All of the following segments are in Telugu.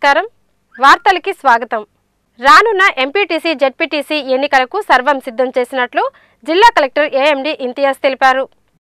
నమస్కారం వార్తలకి స్వాగతం రానున్న ఎంపీటీసీ జెడ్పీటీసీ ఎన్నికలకు సర్వం సిద్ధం చేసినట్లు జిల్లా కలెక్టర్ ఏఎండి ఇంతియాజ్ తెలిపారు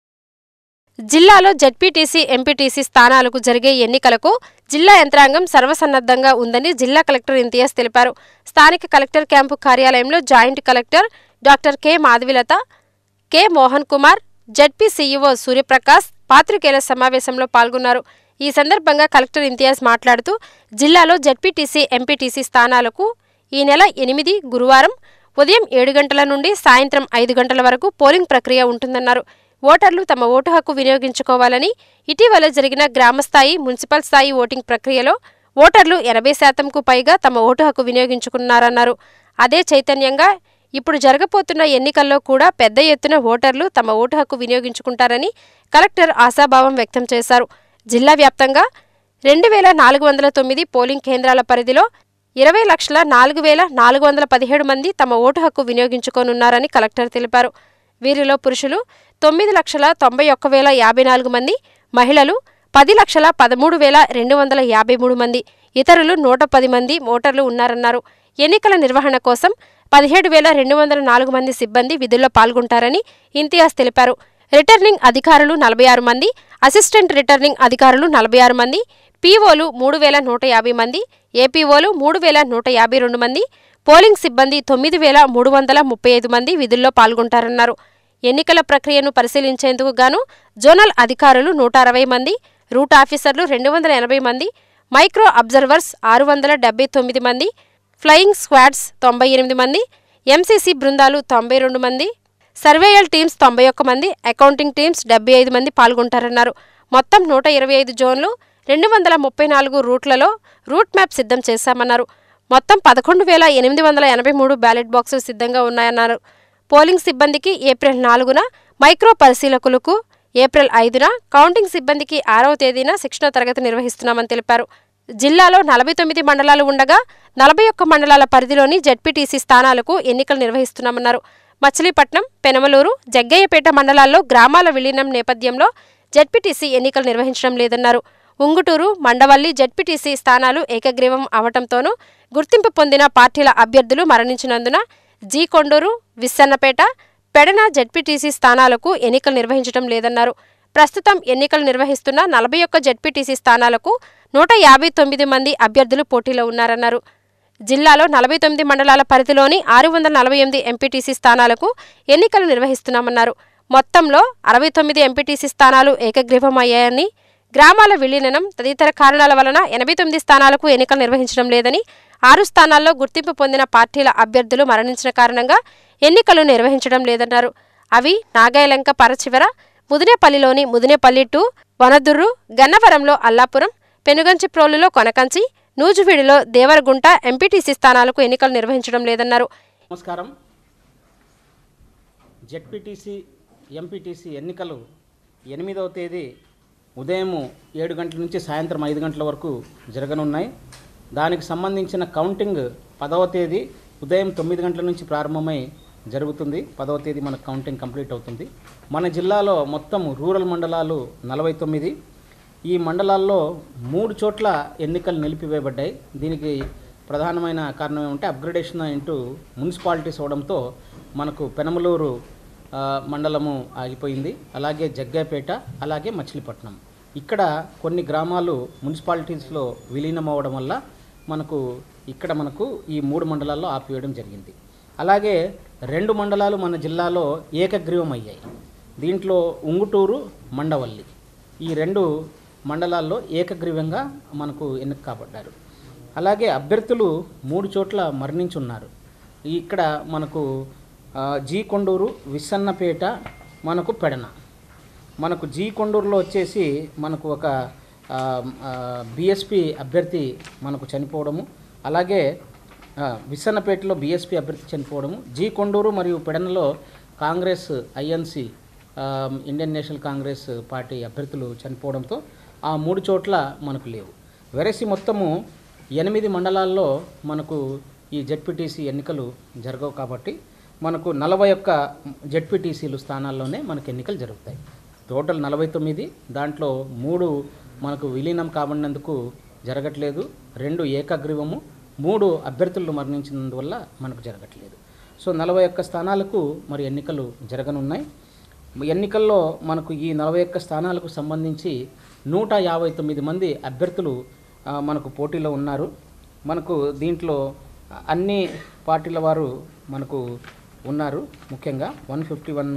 జిల్లాలో జెడ్పీటీసీ ఎంపీటీసీ స్థానాలకు జరిగే ఎన్నికలకు జిల్లా యంత్రాంగం సర్వసన్నద్ధంగా ఉందని జిల్లా కలెక్టర్ ఇంతియాజ్ తెలిపారు స్థానిక కలెక్టర్ క్యాంపు కార్యాలయంలో joint collector doctor K Madhavilatha K Mohan Kumar ZP CEO Suryaprakash పాత్రికేయుల సమావేశంలో పాల్గొన్నారు ఈ సందర్భంగా కలెక్టర్ ఇంతియాజ్ మాట్లాడుతూ జిల్లాలో జడ్పీటీసీ ఎంపీటీసీ స్థానాలకు ఈ నెల ఎనిమిది గురువారం ఉదయం ఏడు గంటల నుండి సాయంత్రం ఐదు గంటల వరకు పోలింగ్ ప్రక్రియ ఉంటుందన్నారు ఓటర్లు తమ ఓటు హక్కు వినియోగించుకోవాలని ఇటీవల జరిగిన గ్రామస్థాయి మున్సిపల్ స్థాయి ఓటింగ్ ప్రక్రియలో ఓటర్లు ఎనభై శాతంకు పైగా తమ ఓటు హక్కు వినియోగించుకున్నారన్నారు అదే చైతన్యంగా ఇప్పుడు జరగబోతున్న ఎన్నికల్లో కూడా పెద్ద ఎత్తున ఓటర్లు తమ ఓటు హక్కు వినియోగించుకుంటారని కలెక్టర్ ఆశాభావం వ్యక్తం చేశారు జిల్లా వ్యాప్తంగా రెండు వేల నాలుగు వందల తొమ్మిది పోలింగ్ కేంద్రాల పరిధిలో ఇరవై లక్షల నాలుగు వేల నాలుగు వందల పదిహేడు మంది తమ ఓటు హక్కు వినియోగించుకోనున్నారని కలెక్టర్ తెలిపారు వీరిలో పురుషులు తొమ్మిది లక్షల తొంభై ఒక్క వేల యాభై నాలుగు మంది మహిళలు పది లక్షల పదమూడు వేల రెండు వందల యాభై మూడు మంది ఇతరులు నూట పది మంది ఓటర్లు ఉన్నారన్నారు ఎన్నికల నిర్వహణ కోసం పదిహేడు వేల రెండు వందల నాలుగు మంది సిబ్బంది విధుల్లో పాల్గొంటారని ఇంతియాజ్ తెలిపారు రిటర్నింగ్ అధికారులు నలభై ఆరు మంది అసిస్టెంట్ రిటర్నింగ్ అధికారులు నలభై ఆరు మంది పీఓలు మూడు వేల నూట యాభై మంది ఏపీఓలు మూడు వేల నూట యాభై రెండు మంది పోలింగ్ సిబ్బంది తొమ్మిది వేల మూడు వందల ముప్పై ఐదు మంది విధుల్లో పాల్గొంటారన్నారు ఎన్నికల ప్రక్రియను పరిశీలించేందుకు గాను జోనల్ అధికారులు నూట అరవై మంది రూట్ ఆఫీసర్లు రెండు వందల ఎనభై మంది మైక్రో అబ్జర్వర్స్ ఆరు వందల డెబ్బై తొమ్మిది మంది ఫ్లయింగ్ స్క్వాడ్స్ తొంభై ఎనిమిది మంది ఎంసీసీ బృందాలు తొంభై రెండు మంది సర్వేయల్ టీమ్స్ తొంభై ఒక్క మంది అకౌంటింగ్ టీమ్స్ డెబ్బై ఐదు మంది పాల్గొంటారన్నారు మొత్తం నూట ఇరవై ఐదు జోన్లు రెండు వందల ముప్పై నాలుగు రూట్లలో రూట్ మ్యాప్ సిద్ధం చేశామన్నారు మొత్తం పదకొండు వేల ఎనిమిది వందల ఎనభై మూడు బ్యాలెట్ బాక్సులు సిద్ధంగా ఉన్నాయన్నారు పోలింగ్ సిబ్బందికి ఏప్రిల్ నాలుగున మైక్రో పరిశీలకులకు ఏప్రిల్ ఐదున కౌంటింగ్ సిబ్బందికి ఆరవ తేదీన శిక్షణ తరగతి నిర్వహిస్తున్నామని తెలిపారు జిల్లాలో నలభై తొమ్మిది మండలాలు ఉండగా నలభై ఒక్క మండలాల పరిధిలోని జడ్పీటీసీ స్థానాలకు ఎన్నికలు నిర్వహిస్తున్నామన్నారు మచిలీపట్నం పెనమలూరు జగ్గయ్యపేట మండలాల్లో గ్రామాల విలీనం నేపథ్యంలో జడ్పీటీసీ ఎన్నికలు నిర్వహించడం లేదన్నారు ఉంగుటూరు మండవల్లి జడ్పీటీసీ స్థానాలు ఏకగ్రీవం అవటంతోనూ గుర్తింపు పొందిన పార్టీల అభ్యర్థులు మరణించినందున జీ కొండూరు విస్సన్నపేట పెడన జడ్పీటీసీ స్థానాలకు ఎన్నికలు నిర్వహించడం లేదన్నారు ప్రస్తుతం ఎన్నికలు నిర్వహిస్తున్న నలభై ఒక్క జడ్పీటీసీ స్థానాలకు నూట యాభై తొమ్మిది మంది అభ్యర్థులు పోటీలో ఉన్నారన్నారు జిల్లాలో నలభై తొమ్మిది మండలాల పరిధిలోని ఆరు వందల నలభై ఎనిమిది ఎంపీటీసీ స్థానాలకు ఎన్నికలు నిర్వహిస్తున్నామన్నారు మొత్తంలో అరవై తొమ్మిది ఎంపీటీసీ స్థానాలు ఏకగ్రీవమయ్యాయని గ్రామాల విలీనం తదితర కారణాల వలన ఎనభై తొమ్మిది స్థానాలకు ఎన్నికలు నిర్వహించడం లేదని ఆరు స్థానాల్లో గుర్తింపు పొందిన పార్టీల అభ్యర్థులు మరణించిన కారణంగా ఎన్నికలు నిర్వహించడం లేదన్నారు అవి నాగాయలంక పరచివర ముదినేపల్లిలోని ముదినేపల్లి టు వనదుర్రు గన్నవరంలో అల్లాపురం పెనుగంచిప్రోలులో కొనకంచి నూజువీడిలో దేవరగుంట ఎంపీటీసీ స్థానాలకు ఎన్నికలు నిర్వహించడం లేదన్నారు నమస్కారం జెడ్పీటీసీ ఎంపీటీసీ ఎన్నికలు ఎనిమిదవ తేదీ ఉదయం ఏడు గంటల నుంచి సాయంత్రం ఐదు గంటల వరకు జరగనున్నాయి దానికి సంబంధించిన కౌంటింగ్ పదవ తేదీ ఉదయం తొమ్మిది గంటల నుంచి ప్రారంభమై జరుగుతుంది పదవ తేదీ మనకు కౌంటింగ్ కంప్లీట్ అవుతుంది మన జిల్లాలో మొత్తం రూరల్ మండలాలు నలభై తొమ్మిది ఈ మండలాల్లో మూడు చోట్ల ఎన్నికలు నిలిపివేయబడ్డాయి దీనికి ప్రధానమైన కారణం ఏమంటే అప్గ్రేడేషన్ ఇంటూ మున్సిపాలిటీస్ అవడంతో మనకు పెనమలూరు ఆ, మండలము ఆగిపోయింది అలాగే జగ్గాపేట అలాగే మచిలీపట్నం ఇక్కడ కొన్ని గ్రామాలు మున్సిపాలిటీస్లో విలీనం అవ్వడం వల్ల మనకు ఇక్కడ మనకు ఈ మూడు మండలాల్లో ఆపివేయడం జరిగింది అలాగే రెండు మండలాలు మన జిల్లాలో ఏకగ్రీవం అయ్యాయి దీంట్లో ఉంగుటూరు మండవల్లి ఈ రెండు మండలాల్లో ఏకగ్రీవంగా మనకు ఎన్నిక కాబడ్డారు అలాగే అభ్యర్థులు మూడు చోట్ల మరణించున్నారు ఇక్కడ మనకు ఆ, జీ కొండూరు విస్సన్నపేట మనకు పెడన మనకు జీ కొండూరులో వచ్చేసి మనకు ఒక బిఎస్పి అభ్యర్థి మనకు చనిపోవడము అలాగే ఆ, విస్సన్నపేటలో బీఎస్పీ అభ్యర్థి చనిపోవడము జీ కొండూరు మరియు పెడనలో Congress INC Indian national Congress party అభ్యర్థులు చనిపోవడంతో ఆ మూడు చోట్ల మనకు లేవు వెరసి మొత్తము ఎనిమిది మండలాల్లో మనకు ఈ జెడ్పీటీసీ ఎన్నికలు జరగవు కాబట్టి మనకు నలభై ఒక్క జెడ్పీటీసీలు స్థానాల్లోనే మనకు ఎన్నికలు జరుగుతాయి టోటల్ నలభై తొమ్మిది దాంట్లో మూడు మనకు విలీనం కాబడినందుకు జరగట్లేదు రెండు ఏకగ్రీవము మూడు అభ్యర్థులు మరణించినందువల్ల మనకు జరగట్లేదు సో నలభై ఒక్క స్థానాలకు మరి ఎన్నికలు జరగనున్నాయి ఎన్నికల్లో మనకు ఈ నలభై ఒక్క స్థానాలకు సంబంధించి నూట యాభై తొమ్మిది మంది అభ్యర్థులు ఆ, మనకు పోటీలో ఉన్నారు మనకు దీంట్లో అన్ని పార్టీల వారు మనకు ఉన్నారు ముఖ్యంగా వన్ ఫిఫ్టీ వన్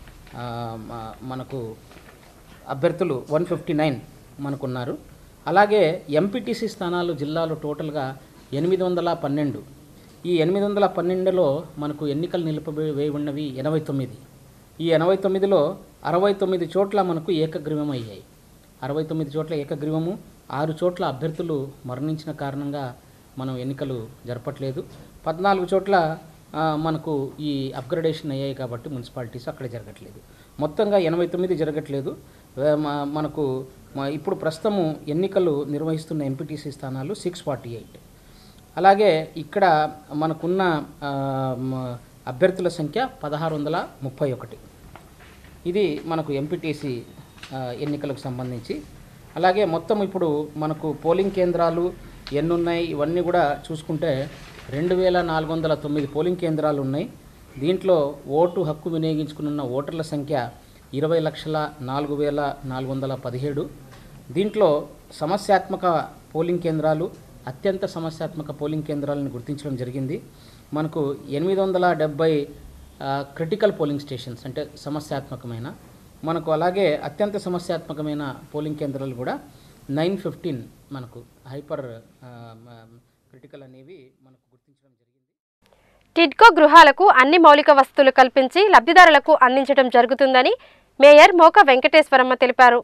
మనకు అభ్యర్థులు వన్ ఫిఫ్టీ నైన్ మనకున్నారు అలాగే ఎంపీటీసీ స్థానాలు జిల్లాలో టోటల్గా ఎనిమిది వందల పన్నెండు ఈ ఎనిమిది వందల పన్నెండులో మనకు ఎన్నికలు నిలిపివేయి ఉన్నవి ఎనభై తొమ్మిది ఈ ఎనభై తొమ్మిదిలో అరవై తొమ్మిది చోట్ల మనకు ఏకగ్రీవం అయ్యాయి అరవై తొమ్మిది చోట్ల ఏకగ్రీవము ఆరు చోట్ల అభ్యర్థులు మరణించిన కారణంగా మనం ఎన్నికలు జరపట్లేదు పద్నాలుగు చోట్ల ఆ, మనకు ఈ అప్గ్రేడేషన్ అయ్యాయి కాబట్టి మున్సిపాలిటీస్ అక్కడ జరగట్లేదు మొత్తంగా ఎనభై తొమ్మిది జరగట్లేదు ఆ, మ- మనకు మ- ఇప్పుడు ప్రస్తుతము ఎన్నికలు నిర్వహిస్తున్న ఎంపీటీసీ స్థానాలు సిక్స్ ఫార్టీ ఎయిట్ అలాగే ఇక్కడ మనకున్న ఆ, మ- అభ్యర్థుల సంఖ్య పదహారు వందల ముప్పై ఒకటి ఇది మనకు ఎంపీటీసీ ఎన్నికలకు సంబంధించి అలాగే మొత్తం ఇప్పుడు మనకు పోలింగ్ కేంద్రాలు ఎన్ని ఉన్నాయి ఇవన్నీ కూడా చూసుకుంటే రెండు వేల నాలుగు వందల తొమ్మిది పోలింగ్ కేంద్రాలు ఉన్నాయి దీంట్లో ఓటు హక్కు వినియోగించుకున్న ఓటర్ల సంఖ్య ఇరవై లక్షల నాలుగు వేల నాలుగు వందల పదిహేడు దీంట్లో సమస్యాత్మక పోలింగ్ కేంద్రాలు అత్యంత సమస్యాత్మక పోలింగ్ కేంద్రాలను గుర్తించడం జరిగింది మనకు ఎనిమిది వందల డెబ్బై క్రిటికల్ పోలింగ్ స్టేషన్స్ అంటే సమస్యాత్మకమైన మనకు అలాగే అత్యంత సమస్యాత్మకమైన పోలింగ్ కేంద్రాలు కూడా నైన్ ఫిఫ్టీన్ మనకు హైపర్ క్రిటికల్ అనేవి మనకు గుర్తించడం జరిగింది టిడ్కో గృహాలకు అన్ని మౌలిక వసతులు కల్పించి లబ్ధిదారులకు అందించడం జరుగుతుందని మేయర్ మోక వెంకటేశ్వరమ్మ తెలిపారు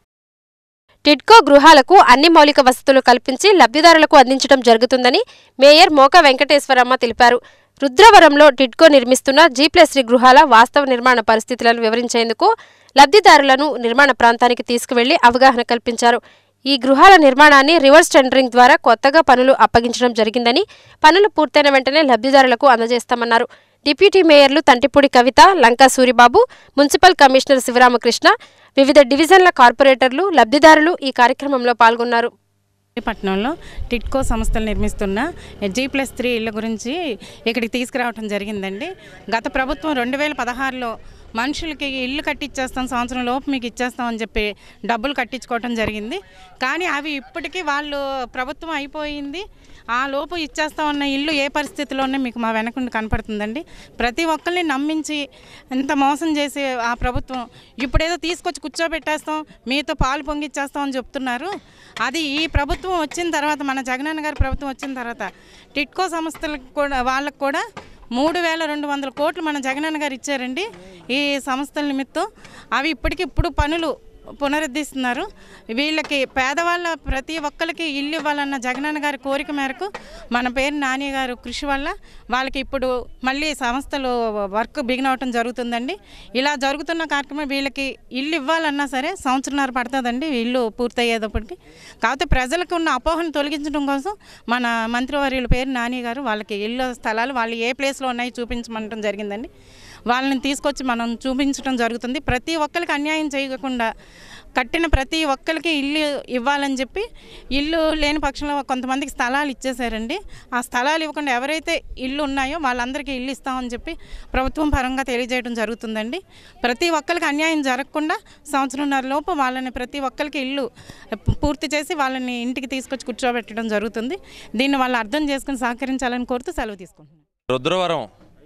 టిడ్కో గృహాలకు అన్ని మౌలిక వసతులు కల్పించి లబ్ధిదారులకు అందించడం జరుగుతుందని మేయర్ మోక వెంకటేశ్వరమ్మ తెలిపారు రుద్రవరంలో టిడ్కో నిర్మిస్తున్న జీ ప్లస్ త్రీ గృహాల వాస్తవ నిర్మాణ పరిస్థితులను వివరించేందుకు లబ్ధిదారులను నిర్మాణ ప్రాంతానికి తీసుకువెళ్లి అవగాహన కల్పించారు ఈ గృహాల నిర్మాణాన్ని రివర్స్ టెండరింగ్ ద్వారా కొత్తగా పనులు అప్పగించడం జరిగిందని పనులు పూర్తయిన వెంటనే లబ్ధిదారులకు అందజేస్తామన్నారు డిప్యూటీ మేయర్లు తంటిపూడి కవిత లంకా సూరిబాబు మున్సిపల్ కమిషనర్ శివరామకృష్ణ వివిధ డివిజన్ల కార్పొరేటర్లు లబ్ధిదారులు ఈ కార్యక్రమంలో పాల్గొన్నారు పట్టణంలో టిట్కో సంస్థలు నిర్మిస్తున్న జీ ప్లస్ త్రీ ఇళ్ళ గురించి ఇక్కడికి తీసుకురావడం జరిగిందండి గత ప్రభుత్వం రెండు వేల పదహారులో మనుషులకి ఇల్లు కట్టిచ్చేస్తాం సంవత్సరం లోపు మీకు ఇచ్చేస్తాం అని చెప్పి డబ్బులు కట్టించుకోవటం జరిగింది కానీ అవి ఇప్పటికీ వాళ్ళు ప్రభుత్వం అయిపోయింది ఆ లోపు ఇచ్చేస్తామన్న ఇల్లు ఏ పరిస్థితిలో ఉన్నాయి మీకు మా వెనకుండి కనపడుతుందండి ప్రతి ఒక్కరిని నమ్మించి ఎంత మోసం చేసే ఆ ప్రభుత్వం ఇప్పుడేదో తీసుకొచ్చి కూర్చోబెట్టేస్తాం మీతో పాలు పొంగిచ్చేస్తాం అని చెప్తున్నారు అది ఈ ప్రభుత్వం వచ్చిన తర్వాత మన జగనన్న గారి ప్రభుత్వం వచ్చిన తర్వాత టిట్కో సంస్థలకు కూడా వాళ్ళకు కూడా మూడు వేల రెండు వందల కోట్లు మన జగనన్న గారు ఇచ్చారండి ఈ సంస్థల నిమిత్తం అవి ఇప్పటికి ఇప్పుడు పనులు పునరుద్ధరిస్తున్నారు వీళ్ళకి పేదవాళ్ళ ప్రతి ఒక్కరికి ఇల్లు ఇవ్వాలన్న జగనన్న గారి కోరిక మేరకు మన పేరు నాని గారు కృషి వల్ల వాళ్ళకి ఇప్పుడు మళ్ళీ సంస్థలు వర్క్ బిగిన్ అవటం జరుగుతుందండి ఇలా జరుగుతున్న కార్యక్రమం వీళ్ళకి ఇల్లు ఇవ్వాలన్నా సరే సంవత్సరంన్నర పడుతుందండి ఇల్లు పూర్తయ్యేటప్పటికి కాకపోతే ప్రజలకు ఉన్న అపోహను తొలగించడం కోసం మన మంత్రివర్యుల పేరు నాని గారు వాళ్ళకి ఇల్లు స్థలాలు వాళ్ళు ఏ ప్లేస్లో ఉన్నాయి చూపించమంటం జరిగిందండి వాళ్ళని తీసుకొచ్చి మనం చూపించడం జరుగుతుంది ప్రతి ఒక్కరికి అన్యాయం చేయకుండా కట్టిన ప్రతి ఒక్కరికి ఇల్లు ఇవ్వాలని చెప్పి ఇల్లు లేని పక్షంలో కొంతమందికి స్థలాలు ఇచ్చేసారండి ఆ స్థలాలు ఇవ్వకుండా ఎవరైతే ఇల్లు ఉన్నాయో వాళ్ళందరికీ ఇల్లు ఇస్తామని చెప్పి ప్రభుత్వం పరంగా తెలియజేయడం జరుగుతుందండి ప్రతి ఒక్కరికి అన్యాయం జరగకుండా సంవత్సరంన్నర లోపు వాళ్ళని ప్రతి ఒక్కరికి ఇల్లు పూర్తి చేసి వాళ్ళని ఇంటికి తీసుకొచ్చి కూర్చోబెట్టడం జరుగుతుంది దీన్ని వాళ్ళు అర్థం చేసుకుని సహకరించాలని కోరుతూ సెలవు తీసుకుంటున్నాను రుద్రవరం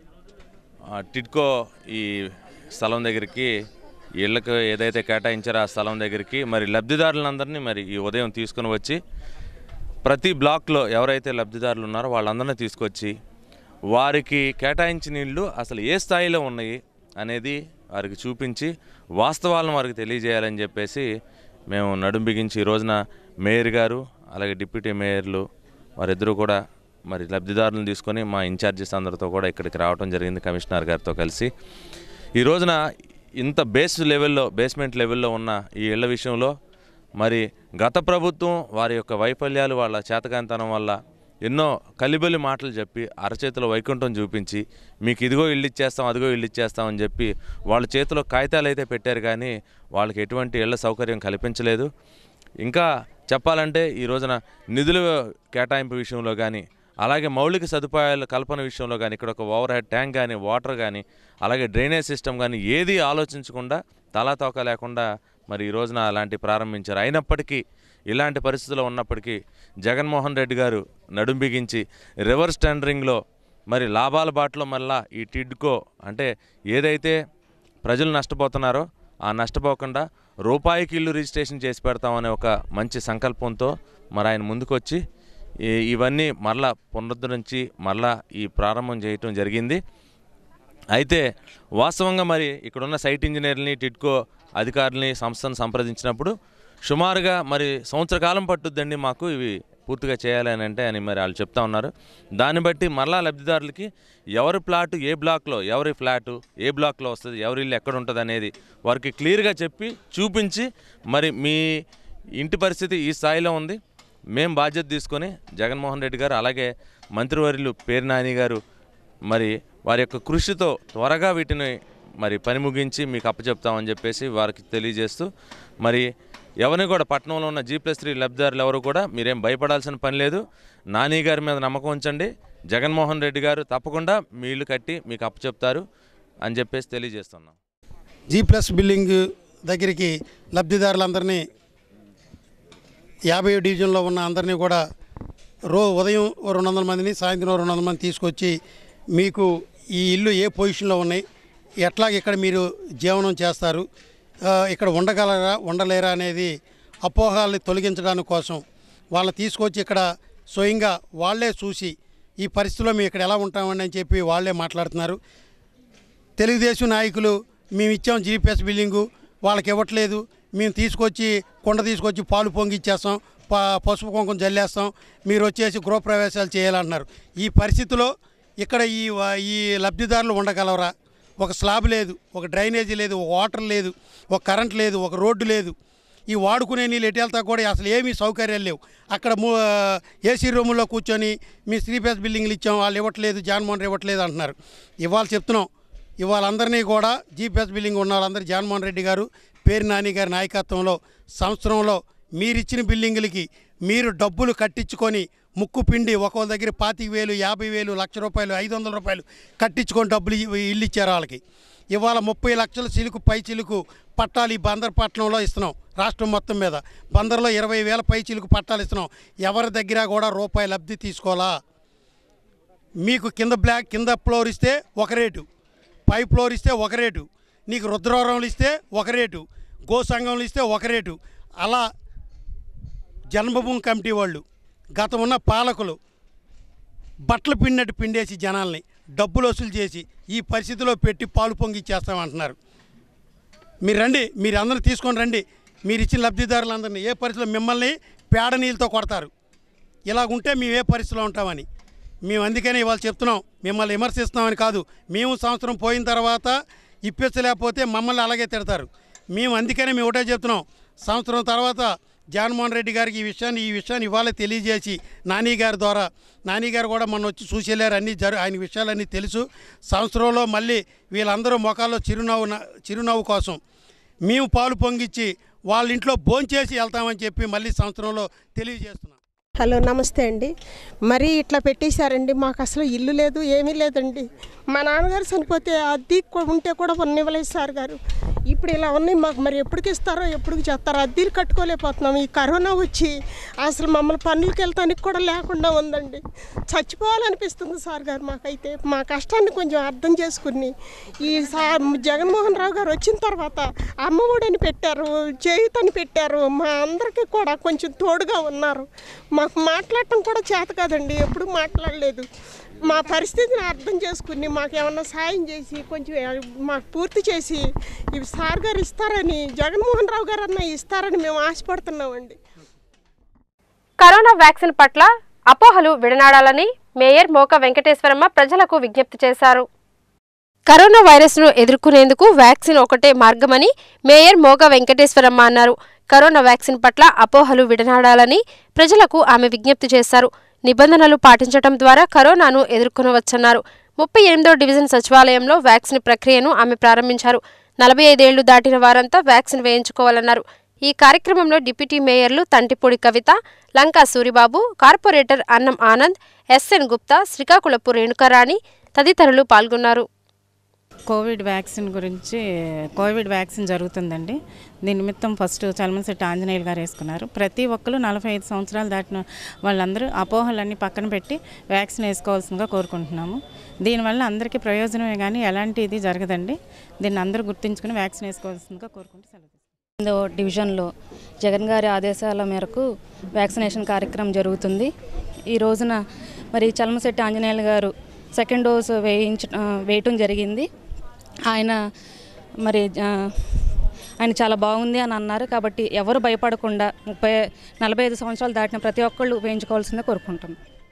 ఆ, టిడ్కో ఈ స్థలం దగ్గరికి ఇళ్ళకు ఏదైతే కేటాయించారో ఆ స్థలం దగ్గరికి మరి లబ్ధిదారులందరినీ మరి ఈ ఉదయం తీసుకుని వచ్చి ప్రతి బ్లాక్లో ఎవరైతే లబ్ధిదారులు ఉన్నారో వాళ్ళందరినీ తీసుకొచ్చి వారికి కేటాయించిన ఇళ్ళు అసలు ఏ స్థాయిలో ఉన్నాయి అనేది వారికి చూపించి వాస్తవాలను వారికి తెలియజేయాలని చెప్పేసి మేము నడుం బిగించి ఈ రోజున మేయర్ గారు అలాగే డిప్యూటీ మేయర్లు వారిద్దరూ కూడా మరి లబ్ధిదారులను తీసుకొని మా ఇన్ఛార్జెస్ అందరితో కూడా ఇక్కడికి రావడం జరిగింది కమిషనర్ గారితో కలిసి ఈ రోజున ఇంత బేస్ లెవెల్లో బేస్మెంట్ లెవెల్లో ఉన్న ఈ ఇళ్ల విషయంలో మరి గత ప్రభుత్వం వారి యొక్క వైఫల్యాలు వాళ్ళ చేతకాంతనం వల్ల ఎన్నో కలిబొలి మాటలు చెప్పి అరచేతిలో వైకుంఠం చూపించి మీకు ఇదిగో ఇల్లు ఇచ్చేస్తాం అదిగో ఇల్లు ఇచ్చేస్తాం అని చెప్పి వాళ్ళ చేతిలో కాగితాలు అయితే పెట్టారు కానీ వాళ్ళకి ఎటువంటి ఇళ్ల సౌకర్యం కల్పించలేదు ఇంకా చెప్పాలంటే ఈ రోజున నిధుల కేటాయింపు విషయంలో కానీ అలాగే మౌలిక సదుపాయాల కల్పన విషయంలో కానీ ఇక్కడ ఒక ఓవర్ హెడ్ ట్యాంక్ కానీ వాటర్ కానీ అలాగే డ్రైనేజ్ సిస్టమ్ కానీ ఏది ఆలోచించకుండా తలాతోక లేకుండా మరి ఈ రోజున అలాంటి ప్రారంభించారు అయినప్పటికీ ఇలాంటి పరిస్థితుల్లో ఉన్నప్పటికీ జగన్మోహన్ రెడ్డి గారు నడుం బిగించి రివర్స్ టెండరింగ్లో మరి లాభాల బాటలో మళ్ళా ఈ టిడ్కో అంటే ఏదైతే ప్రజలు నష్టపోతున్నారో ఆ నష్టపోకుండా రూపాయికి ఇల్లు రిజిస్ట్రేషన్ చేసి పెడతామనే ఒక మంచి సంకల్పంతో మరి ఆయన ముందుకొచ్చి ఈ- ఇవన్నీ మరలా పునరుద్ధరించి మరలా ఈ ప్రారంభం చేయటం జరిగింది అయితే వాస్తవంగా మరి ఇక్కడున్న సైట్ ఇంజనీర్ని టిట్కో అధికారులని సంస్థను సంప్రదించినప్పుడు సుమారుగా మరి సంవత్సర కాలం పట్టుద్దండి మాకు ఇవి పూర్తిగా చేయాలి అని అంటే అని మరి వాళ్ళు చెప్తా ఉన్నారు దాన్ని బట్టి మరలా లబ్ధిదారులకి ఎవరి ప్లాటు ఏ బ్లాక్లో ఎవరి ఫ్లాటు ఏ బ్లాక్లో వస్తుంది ఎవరి ఇల్లు ఎక్కడ ఉంటుంది అనేది వారికి క్లియర్గా చెప్పి చూపించి మరి మీ ఇంటి పరిస్థితి ఈ స్థాయిలో ఉంది మేము బాధ్యత తీసుకొని జగన్మోహన్ రెడ్డి గారు అలాగే మంత్రివర్యులు పేరు నాని గారు మరి వారి యొక్క కృషితో త్వరగా వీటిని మరి పని ముగించి మీకు అప్పచెప్తామని చెప్పేసి వారికి తెలియజేస్తూ మరి ఎవరిని కూడా పట్టణంలో ఉన్న జీ ప్లస్ త్రీ లబ్ధిదారులు ఎవరు కూడా మీరేం భయపడాల్సిన పని లేదు నాని గారి మీద నమ్మకం ఉంచండి జగన్మోహన్ రెడ్డి గారు తప్పకుండా మీ ఇల్లు కట్టి మీకు అప్పచెప్తారు అని చెప్పేసి తెలియజేస్తున్నాం జీ ప్లస్ బిల్డింగ్ దగ్గరికి లబ్ధిదారులందరినీ యాభై డివిజన్లో ఉన్న అందరినీ కూడా రో ఉదయం ఓ రెండు వందల మందిని సాయంత్రం ఓ రెండు వందల మంది తీసుకొచ్చి మీకు ఈ ఇల్లు ఏ పొజిషన్లో ఉన్నాయి ఎట్లా ఇక్కడ మీరు జీవనం చేస్తారు ఆ, ఇక్కడ ఉండగలరా ఉండలేరా అనేది అపోహాలని తొలగించడానికి కోసం వాళ్ళని తీసుకొచ్చి ఇక్కడ స్వయంగా వాళ్ళే చూసి ఈ పరిస్థితిలో మేము ఇక్కడ ఎలా ఉంటామని అని చెప్పి వాళ్ళే మాట్లాడుతున్నారు తెలుగుదేశం నాయకులు మేము ఇచ్చాం జీపీఎస్ బిల్డింగు వాళ్ళకి ఇవ్వట్లేదు మేము తీసుకొచ్చి కొండ తీసుకొచ్చి పాలు పొంగిచ్చేస్తాం ప పసుపు కుంకుమ జల్లేస్తాం మీరు వచ్చేసి గృహప్రవేశాలు చేయాలంటున్నారు ఈ పరిస్థితిలో ఇక్కడ ఈ వ- ఈ లబ్ధిదారులు ఉండగలరా ఒక స్లాబ్ లేదు ఒక డ్రైనేజీ లేదు ఒక వాటర్ లేదు ఒక కరెంట్ లేదు ఒక రోడ్డు లేదు ఈ వాడుకునే నీళ్ళు ఎటు వెళ్తా కూడా అసలు ఏమీ సౌకర్యాలు లేవు అక్కడ ము- ఏసీ రూముల్లో కూర్చొని మీ త్రీ ఫేస్ బిల్డింగ్లు ఇచ్చాం వాళ్ళు ఇవ్వట్లేదు జగన్మోహన్ రెడ్డి ఇవ్వట్లేదు అంటున్నారు ఇవాళ చెప్తున్నాం ఇవాళ అందరినీ కూడా జీపీఎస్ బిల్డింగ్ ఉన్న వాళ్ళందరూ జగన్మోహన్ రెడ్డి గారు పేరు నాని గారి నాయకత్వంలో సంవత్సరంలో మీరిచ్చిన బిల్డింగులకి మీరు డబ్బులు కట్టించుకొని ముక్కు పిండి ఒక్కొక్క దగ్గర పాతిక వేలు యాభై వేలు లక్ష రూపాయలు ఐదు వందల రూపాయలు కట్టించుకొని డబ్బులు ఇ- ఇల్లు ఇచ్చారు వాళ్ళకి ఇవాళ ముప్పై లక్షల చిలుకు పై చిలుకు పట్టాలు ఈ బందర్ పట్టణంలో ఇస్తున్నాం రాష్ట్రం మొత్తం మీద బందర్లో ఇరవై వేల పై చిలుకు పట్టాలు ఇస్తున్నాం ఎవరి దగ్గర కూడా రూపాయి లబ్ధి తీసుకోవాలా మీకు కింద బ్లాక్ కింద ఫ్లోర్ ఇస్తే ఒక రేటు పై ఫ్లోర్ ఇస్తే ఒక రేటు నీకు రుద్రవరంలు ఇస్తే ఒక రేటు గో సంఘంలు ఇస్తే ఒక రేటు అలా జన్మభూమి కమిటీ వాళ్ళు గతం ఉన్న పాలకులు బట్టలు పిండినట్టు పిండేసి జనాల్ని డబ్బులు వసూలు చేసి ఈ పరిస్థితిలో పెట్టి పాలు పొంగిచ్చేస్తామంటున్నారు మీరు రండి మీరు అందరూ తీసుకొని రండి మీరు ఇచ్చిన లబ్ధిదారులందరినీ ఏ పరిస్థితిలో మిమ్మల్ని పేడ నీళ్ళతో కొడతారు ఇలాగుంటే మేము ఏ పరిస్థితిలో ఉంటామని మేము అందుకనే ఇవాళ చెప్తున్నాం మిమ్మల్ని విమర్శిస్తున్నామని కాదు మేము సంవత్సరం పోయిన తర్వాత ఇప్పించలేకపోతే మమ్మల్ని అలాగే తిడతారు మేము అందుకనే మేము ఒకటే చెప్తున్నాం సంవత్సరం తర్వాత జగన్మోహన్ రెడ్డి గారికి ఈ విషయాన్ని ఈ విషయాన్ని ఇవాళ తెలియజేసి నాని గారి ద్వారా నాని గారు కూడా మొన్న వచ్చి చూసి వెళ్ళారు అన్నీ జరు ఆయన విషయాలన్నీ తెలుసు సంవత్సరంలో మళ్ళీ వీళ్ళందరూ మొఖాల్లో చిరునవ్వు న- చిరునవ్వు కోసం మేము పాలు పొంగిచ్చి వాళ్ళ ఇంట్లో భోంచేసి వెళ్తామని చెప్పి మళ్ళీ సంవత్సరంలో తెలియజేస్తున్నాం హలో నమస్తే అండి మరీ ఇట్లా పెట్టేశారండి మాకు అసలు ఇల్లు లేదు ఏమీ లేదండి మా నాన్నగారు చనిపోతే అద్దె కొ- ఉంటే కూడా ఇవ్వలేదు సార్ గారు ఇప్పుడు ఇలా ఉన్నాయి మాకు మరి ఎప్పటికి ఇస్తారో ఎప్పటికి చేస్తారో అద్దెలు కట్టుకోలేకపోతున్నాం ఈ కరోనా వచ్చి అసలు మమ్మల్ని పనులకి వెళ్తానికి కూడా లేకుండా ఉందండి చచ్చిపోవాలనిపిస్తుంది సార్ గారు మాకైతే మా కష్టాన్ని కొంచెం అర్థం చేసుకుని ఈ సార్ జగన్మోహన్ రావు గారు వచ్చిన తర్వాత అమ్మఒడని పెట్టారు చేయుతని పెట్టారు మా అందరికీ కూడా కొంచెం తోడుగా ఉన్నారు మాకు మాట్లాడటం కూడా చేత కాదండి ఎప్పుడు మాట్లాడలేదు మా పరిస్థితిని అర్థం చేసుకుని మాకు ఏమన్నా సాయం చేసి కొంచెం మాకు పూర్తి చేసి ఇవి సార్ గారు ఇస్తారని జగన్మోహన్ రావు గారు అన్న ఇస్తారని మేము ఆశపడుతున్నామండి కరోనా వ్యాక్సిన్ పట్ల అపోహలు విడనాడాలని మేయర్ మోక వెంకటేశ్వరమ్మ ప్రజలకు విజ్ఞప్తి చేశారు కరోనా వైరస్ను ఎదుర్కొనేందుకు వ్యాక్సిన్ ఒకటే మార్గమని మేయర్ మోగ వెంకటేశ్వరమ్మ అన్నారు కరోనా వ్యాక్సిన్ పట్ల అపోహలు విడనాడాలని ప్రజలకు ఆమె విజ్ఞప్తి చేశారు నిబంధనలు పాటించడం ద్వారా కరోనాను ఎదుర్కొనవచ్చన్నారు ముప్పై ఎనిమిదో డివిజన్ సచివాలయంలో వ్యాక్సిన్ ప్రక్రియను ఆమె ప్రారంభించారు నలభై ఐదేళ్లు దాటిన వారంతా వ్యాక్సిన్ వేయించుకోవాలన్నారు ఈ కార్యక్రమంలో డిప్యూటీ మేయర్లు తంటిపూడి కవిత లంకా సూరిబాబు కార్పొరేటర్ అన్నం ఆనంద్ ఎస్ఎన్ గుప్తా శ్రీకాకుళపు రేణుకారాణి తదితరులు పాల్గొన్నారు కోవిడ్ వ్యాక్సిన్ గురించి కోవిడ్ వ్యాక్సిన్ జరుగుతుందండి దీని నిమిత్తం ఫస్ట్ చలమశెట్టి ఆంజనేయులు గారు వేసుకున్నారు ప్రతి ఒక్కరు నలభై ఐదు సంవత్సరాలు దాటిన వాళ్ళందరూ అపోహలన్నీ పక్కన పెట్టి వ్యాక్సిన్ వేసుకోవాల్సిందిగా కోరుకుంటున్నాము దీనివల్ల అందరికీ ప్రయోజనమే కానీ ఎలాంటి ఇది జరగదండి దీన్ని అందరూ గుర్తుంచుకుని వ్యాక్సిన్ వేసుకోవాల్సిందిగా కోరుకుంటూ సెలవు తీసుకుంటున్నాను. ఎనిమిదో డివిజన్లో జగన్ గారి ఆదేశాల మేరకు వ్యాక్సినేషన్ కార్యక్రమం జరుగుతుంది ఈ రోజున మరి చలమశెట్టి ఆంజనేయులు గారు సెకండ్ డోస్ వేయించ ఆ, వేయటం జరిగింది ఆయన మరి ఆ, ఆయన చాలా బాగుంది అని అన్నారు కాబట్టి ఎవరు భయపడకుండా ముప్పై నలభై ఐదు సంవత్సరాలు దాటిన ప్రతి ఒక్కళ్ళు వేయించుకోవాల్సిందే కోరుకుంటాం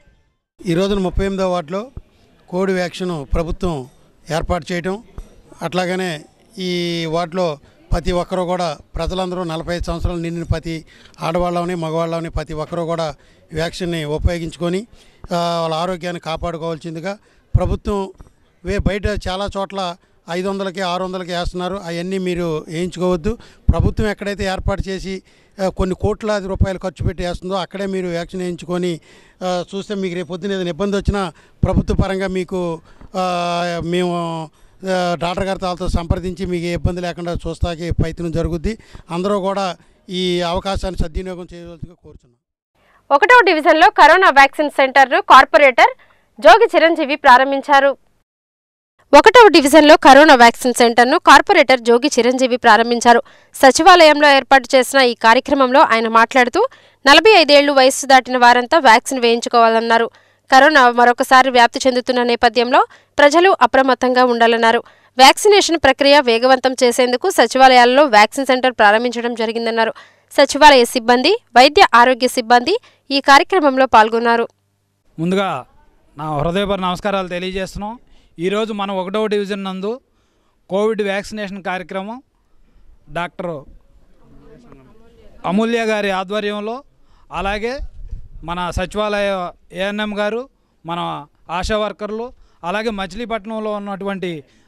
ఈ రోజున ముప్పై ఎనిమిదో వార్డులో కోవిడ్ వ్యాక్సిన్ ప్రభుత్వం ఏర్పాటు చేయటం అట్లాగనే ఈ వార్డులో ప్రతి ఒక్కరూ కూడా ప్రజలందరూ నలభై ఐదు సంవత్సరాలు నిండిన ప్రతి ఆడవాళ్ళని మగవాళ్ళని ప్రతి ఒక్కరూ కూడా ఈ వ్యాక్సిన్ని ఉపయోగించుకొని ఆ, వాళ్ళ ఆరోగ్యాన్ని కాపాడుకోవాల్సిందిగా ప్రభుత్వం వే బయట చాలా చోట్ల ఐదు వందలకి ఆరు వందలకి వేస్తున్నారు అవన్నీ మీరు వేయించుకోవద్దు ప్రభుత్వం ఎక్కడైతే ఏర్పాటు చేసి ఆ, కొన్ని కోట్లాది రూపాయలు ఖర్చు పెట్టి వేస్తుందో అక్కడే మీరు వ్యాక్సిన్ వేయించుకొని ఆ, చూస్తే మీకు రేపు పొద్దున ఏదైనా ఇబ్బంది వచ్చినా ప్రభుత్వ పరంగా మీకు ఆ, మేము ఆ, డాక్టర్ గారి తాలతో సంప్రదించి మీకు ఏ ఇబ్బంది లేకుండా చూస్తాకి ప్రయత్నం జరుగుద్ది అందరూ కూడా ఈ అవకాశాన్ని సద్వినియోగం చేయవలసిందిగా కోరుచున్నాం ఒకటవ డివిజన్లో కరోనా వ్యాక్సిన్ సెంటర్ను కార్పొరేటర్ జోగి చిరంజీవి ప్రారంభించారు ఒకటవ డివిజన్లో కరోనా వ్యాక్సిన్ సెంటర్ను కార్పొరేటర్ జోగి చిరంజీవి ప్రారంభించారు సచివాలయంలో ఏర్పాటు చేసిన ఈ కార్యక్రమంలో ఆయన మాట్లాడుతూ నలభై ఐదేళ్లు వయస్సు దాటిన వారంతా వ్యాక్సిన్ వేయించుకోవాలన్నారు కరోనా మరొకసారి వ్యాప్తి చెందుతున్న నేపథ్యంలో ప్రజలు అప్రమత్తంగా ఉండాలన్నారు వ్యాక్సినేషన్ ప్రక్రియ వేగవంతం చేసేందుకు సచివాలయాల్లో వ్యాక్సిన్ సెంటర్ ప్రారంభించడం జరిగిందన్నారు సచివాలయ సిబ్బంది వైద్య ఆరోగ్య సిబ్బంది ఈ కార్యక్రమంలో పాల్గొన్నారు ముందుగా నా హృదయపూర్వ నమస్కారాలు తెలియజేస్తున్నాం ఈరోజు మన ఒకటవ డివిజన్ నందు కోవిడ్ వ్యాక్సినేషన్ కార్యక్రమం డాక్టర్ అమూల్య గారి ఆధ్వర్యంలో అలాగే మన సచివాలయ ఏఎన్ఎం గారు మన ఆశా వర్కర్లు అలాగే మచిలీపట్నంలో ఉన్నటువంటి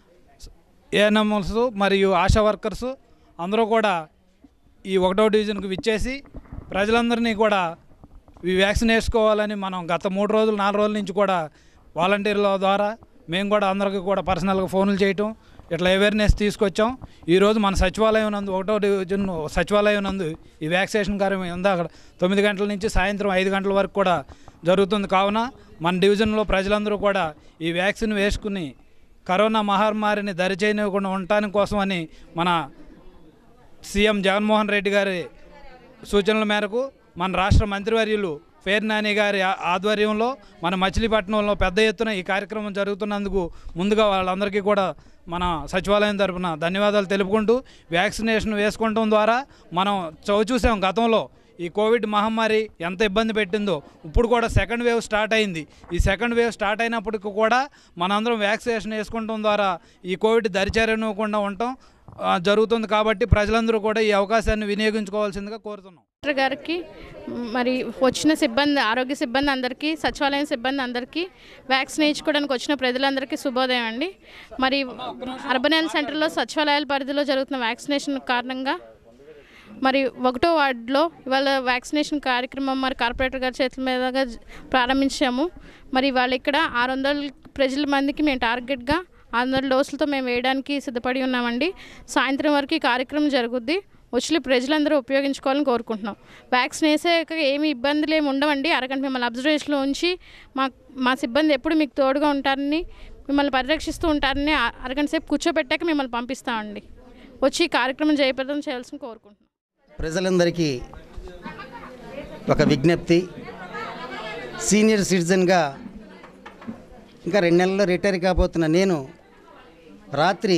ఏఎన్ఎంస్ మరియు ఆశా వర్కర్స్ అందరూ కూడా ఈ ఒకటో డివిజన్కి విచ్చేసి ప్రజలందరినీ కూడా ఈ వ్యాక్సిన్ వేసుకోవాలని మనం గత మూడు రోజులు నాలుగు రోజుల నుంచి కూడా వాలంటీర్ల ద్వారా మేము కూడా అందరికీ కూడా పర్సనల్గా ఫోన్లు చేయటం ఇట్లా అవేర్నెస్ తీసుకొచ్చాం ఈరోజు మన సచివాలయం నందు ఒకటో డివిజన్ సచివాలయం నందు ఈ వ్యాక్సినేషన్ కార్యక్రమం ఉంది అక్కడ తొమ్మిది గంటల నుంచి సాయంత్రం ఐదు గంటల వరకు కూడా జరుగుతుంది కావున మన డివిజన్లో ప్రజలందరూ కూడా ఈ వ్యాక్సిన్ వేసుకుని కరోనా మహమ్మారిని దరిచేయనివ్వకుండా ఉండటానికి కోసమని మన సీఎం జగన్మోహన్ రెడ్డి గారి సూచనల మేరకు మన రాష్ట్ర మంత్రివర్యులు పేరు నాని గారి ఆ- ఆధ్వర్యంలో మన మచిలీపట్నంలో పెద్ద ఎత్తున ఈ కార్యక్రమం జరుగుతున్నందుకు ముందుగా వాళ్ళందరికీ కూడా మన సచివాలయం తరపున ధన్యవాదాలు తెలుపుకుంటూ వ్యాక్సినేషన్ వేసుకోవడం ద్వారా మనం చవి చూసాం గతంలో ఈ కోవిడ్ మహమ్మారి ఎంత ఇబ్బంది పెట్టిందో ఇప్పుడు కూడా సెకండ్ వేవ్ స్టార్ట్ అయింది ఈ సెకండ్ వేవ్ స్టార్ట్ అయినప్పటికీ కూడా మనందరం వ్యాక్సినేషన్ వేసుకోవడం ద్వారా ఈ కోవిడ్ దరిచేరనివ్వకుండా ఉండటం ఆ, జరుగుతుంది కాబట్టి ప్రజలందరూ కూడా ఈ అవకాశాన్ని వినియోగించుకోవాల్సిందిగా కోరుతున్నాం డాక్టర్ గారికి మరి వచ్చిన సిబ్బంది ఆరోగ్య సిబ్బంది అందరికీ సచివాలయం సిబ్బంది అందరికీ వ్యాక్సిన్ వేయించుకోవడానికి వచ్చిన ప్రజలందరికీ శుభోదయం అండి మరి అర్బన్ హెల్త్ సెంటర్లో సచివాలయాల పరిధిలో జరుగుతున్న వ్యాక్సినేషన్ కారణంగా మరి ఒకటో వార్డులో ఇవాళ వ్యాక్సినేషన్ కార్యక్రమం మరి కార్పొరేటర్ గారి చేతుల మీదుగా జ- ప్రారంభించాము మరి ఇవాళ ఇక్కడ ఆరు వందల ప్రజల మందికి మేము టార్గెట్గా ఆరు వందల డోసులతో మేము వేయడానికి సిద్ధపడి ఉన్నామండి సాయంత్రం వరకు ఈ కార్యక్రమం జరుగుద్ది వచ్చి ప్రజలందరూ ఉపయోగించుకోవాలని కోరుకుంటున్నాం వ్యాక్సిన్ వేసాక ఏమి ఇబ్బందులు ఏమి ఉండవండి అరగంట మిమ్మల్ని అబ్జర్వేషన్లో ఉంచి మా మా సిబ్బంది ఎప్పుడు మీకు తోడుగా ఉంటారని మిమ్మల్ని పరిరక్షిస్తూ ఉంటారని అ- అరగంట సేపు కూర్చోబెట్టాక మిమ్మల్ని పంపిస్తామండి వచ్చి ఈ కార్యక్రమం జయప్రదం చేయాల్సిన కోరుకుంటున్నాం ప్రజలందరికీ ఒక విజ్ఞప్తి సీనియర్ సిటిజన్గా ఇంకా రెండు నెలల్లో రిటైర్ కాబోతున్న నేను రాత్రి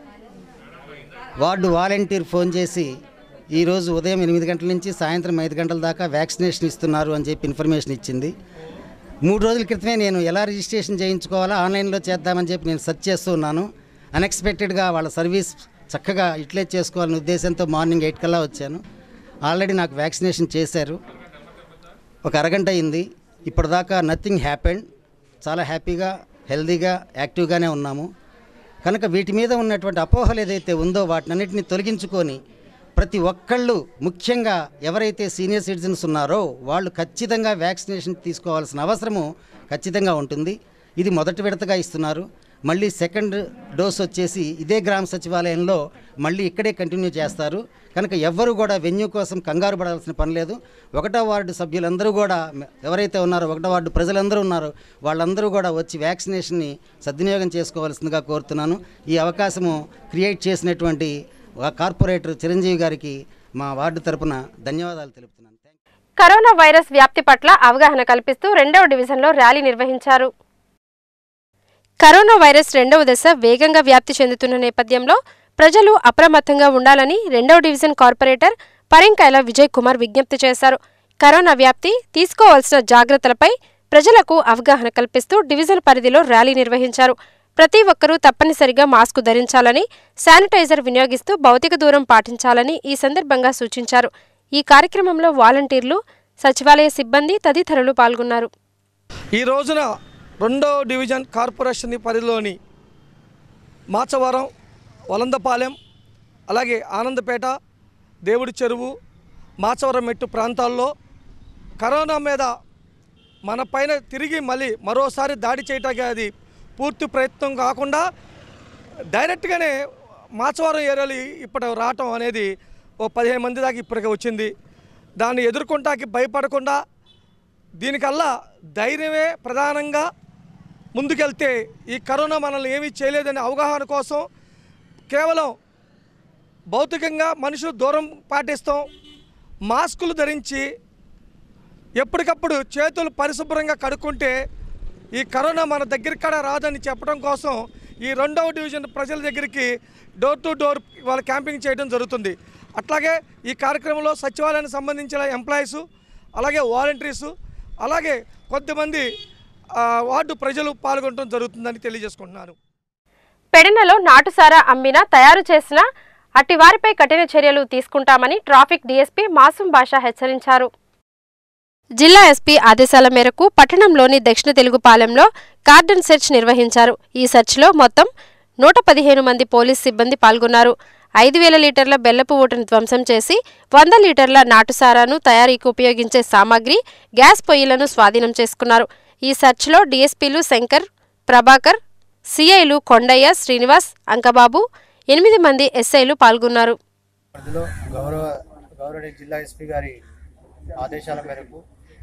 వార్డు వాలంటీర్ ఫోన్ చేసి ఈరోజు ఉదయం ఎనిమిది గంటల నుంచి సాయంత్రం ఐదు గంటల దాకా వ్యాక్సినేషన్ ఇస్తున్నారు అని చెప్పి ఇన్ఫర్మేషన్ ఇచ్చింది మూడు రోజుల క్రితమే నేను ఎలా రిజిస్ట్రేషన్ చేయించుకోవాలా ఆన్లైన్లో చేద్దామని చెప్పి నేను సెర్చ్ చేస్తూ ఉన్నాను అన్ఎక్స్పెక్టెడ్గా వాళ్ళ సర్వీస్ చక్కగా యూటిలైజ్ చేసుకోవాలనే ఉద్దేశంతో మార్నింగ్ ఎయిట్ కల్లా వచ్చాను ఆల్రెడీ నాకు వ్యాక్సినేషన్ చేశారు ఒక అరగంట అయింది ఇప్పటిదాకా నథింగ్ హ్యాపెండ్ చాలా హ్యాపీగా హెల్దీగా యాక్టివ్గానే ఉన్నాము కనుక వీటి మీద ఉన్నటువంటి అపోహలు ఏదైతే ఉందో వాటినన్నిటిని తొలగించుకొని ప్రతి ఒక్కళ్ళు ముఖ్యంగా ఎవరైతే సీనియర్ సిటిజన్స్ ఉన్నారో వాళ్ళు ఖచ్చితంగా వ్యాక్సినేషన్ తీసుకోవాల్సిన అవసరము ఖచ్చితంగా ఉంటుంది ఇది మొదటి విడతగా ఇస్తున్నారు మళ్ళీ సెకండ్ డోస్ వచ్చేసి ఇదే గ్రామ సచివాలయంలో మళ్ళీ ఇక్కడే కంటిన్యూ చేస్తారు కనుక ఎవ్వరూ కూడా వెన్యూ కోసం కంగారు పడాల్సిన పని లేదు ఒకటో వార్డు సభ్యులందరూ కూడా ఎవరైతే ఉన్నారో ఒకటో వార్డు ప్రజలందరూ ఉన్నారో వాళ్ళందరూ కూడా వచ్చి వ్యాక్సినేషన్ని సద్వినియోగం చేసుకోవాల్సిందిగా కోరుతున్నాను ఈ అవకాశము క్రియేట్ చేసినటువంటి ఆ కార్పొరేటర్ చిరంజీవి గారికి మా వార్డు తరపున ధన్యవాదాలు తెలుపుతున్నాను కరోనా వైరస్ వ్యాప్తి పట్ల అవగాహన కల్పిస్తూ రెండవ డివిజన్లో ర్యాలీ నిర్వహించారు కరోనా వైరస్ రెండవ దశ వేగంగా వ్యాప్తి చెందుతున్న నేపథ్యంలో ప్రజలు అప్రమత్తంగా ఉండాలని రెండవ డివిజన్ కార్పొరేటర్ పరింకాయల విజయ్ కుమార్ విజ్ఞప్తి చేశారు కరోనా వ్యాప్తి తీసుకోవాల్సిన జాగ్రత్తలపై ప్రజలకు అవగాహన కల్పిస్తూ డివిజన్ పరిధిలో ర్యాలీ నిర్వహించారు ప్రతి ఒక్కరూ తప్పనిసరిగా మాస్కు ధరించాలని శానిటైజర్ వినియోగిస్తూ భౌతిక దూరం పాటించాలని ఈ సందర్భంగా సూచించారు ఈ కార్యక్రమంలో వాలంటీర్లు సచివాలయ సిబ్బంది తదితరులు పాల్గొన్నారు ఈ రోజున రెండో డివిజన్ కార్పొరేషన్ పరిధిలోని మాచవరం వలందపాలెం అలాగే ఆనందపేట దేవుడి చెరువు మాచవరం మెట్టు ప్రాంతాల్లో కరోనా మీద మన పైన తిరిగి మళ్ళీ మరోసారి దాడి చేయటానికి అది పూర్తి ప్రయత్నం కాకుండా డైరెక్ట్గానే మాచవరం ఏరియాలో ఇప్పటి రావటం అనేది ఓ పదిహేను మంది దాకా ఇప్పటికే వచ్చింది దాన్ని ఎదుర్కొంటాకి భయపడకుండా దీనికల్లా ధైర్యమే ప్రధానంగా ముందుకెళ్తే ఈ కరోనా మనల్ని ఏమీ చేయలేదనే అవగాహన కోసం కేవలం భౌతికంగా మనుషులు దూరం పాటిస్తాం మాస్కులు ధరించి ఎప్పటికప్పుడు చేతులు పరిశుభ్రంగా కడుక్కుంటే ఈ కరోనా మన దగ్గరికి కూడా రాదని చెప్పడం కోసం ఈ రెండవ డివిజన్ ప్రజల దగ్గరికి డోర్ టు డోర్ వాళ్ళ క్యాంపింగ్ చేయడం జరుగుతుంది అట్లాగే ఈ కార్యక్రమంలో సచివాలయానికి సంబంధించిన ఎంప్లాయీసు అలాగే వాలంటీర్సు అలాగే కొద్దిమంది ఆ, వార్డు ప్రజలు పాల్గొనడం జరుగుతుందని తెలియజేసుకుంటున్నాను పెడనలో నాటుసారా అమ్మినా తయారు చేసిన అట్టి వారిపై కఠిన చర్యలు తీసుకుంటామని ట్రాఫిక్ డీఎస్పీ మాసూం బాషా హెచ్చరించారు జిల్లా ఎస్పీ ఆదేశాల మేరకు పట్టణంలోని దక్షిణ తెలుగు పాలెంలో కార్డన్ సెర్చ్ నిర్వహించారు ఈ సెర్చ్లో మొత్తం నూట పదిహేను మంది పోలీస్ సిబ్బంది పాల్గొన్నారు ఐదు వేల లీటర్ల బెల్లపు ఊటను ధ్వంసం చేసి వంద లీటర్ల నాటుసారాను తయారీకి ఉపయోగించే సామాగ్రి గ్యాస్ పొయ్యిలను స్వాధీనం చేసుకున్నారు ఈ సెర్చ్లో డీఎస్పీలు శంకర్ ప్రభాకర్ సిఐలు కొండయ్య శ్రీనివాస్ అంకబాబు ఎనిమిది మంది ఎస్ఐలు పాల్గొన్నారు పరిధిలో గౌరవ గౌరవ జిల్లా ఎస్పీ గారి ఆదేశాల మేరకు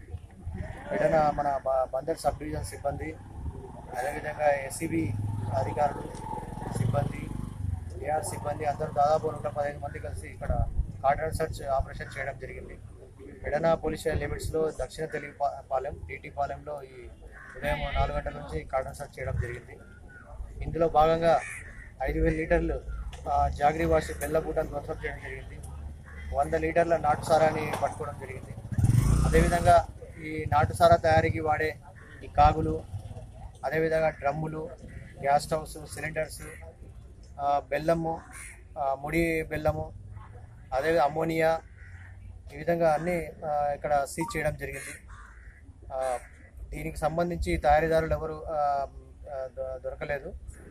ఎడన మన బ- బందర్ సబ్ డివిజన్ సిబ్బంది అదేవిధంగా ఎస్సీబీ అధికారులు సిబ్బంది ఏఆర్ సిబ్బంది అందరూ దాదాపు నూట పదిహేను మంది కలిసి ఇక్కడ కార్డర్ సర్చ్ ఆపరేషన్ చేయడం జరిగింది ఎడన పోలీస్ స్టేషన్ లిమిట్స్లో దక్షిణ తెలుగు పా- పాలెం టీటీ పాలెంలో ఈ ఉదయం నాలుగు గంటల నుంచి కార్డర్ సర్చ్ చేయడం జరిగింది ఇందులో భాగంగా ఐదు వేల లీటర్లు ఆ, జాగ్రీ వాసి బెల్లబూటను ధ్వంసం చేయడం జరిగింది వంద లీటర్ల నాటు సారాన్ని పట్టుకోవడం జరిగింది అదేవిధంగా ఈ నాటు సారా తయారీకి వాడే ఈ కాగులు అదేవిధంగా డ్రమ్ములు గ్యాస్ స్టవ్స్ సిలిండర్స్ ఆ, బెల్లము ఆ, ముడి బెల్లము అదే అమ్మోనియా ఈ విధంగా అన్నీ ఆ, ఇక్కడ సీజ్ చేయడం జరిగింది ఆ, దీనికి సంబంధించి తయారీదారులు ఎవరు ఆ, ఆ, దొ- దొరకలేదు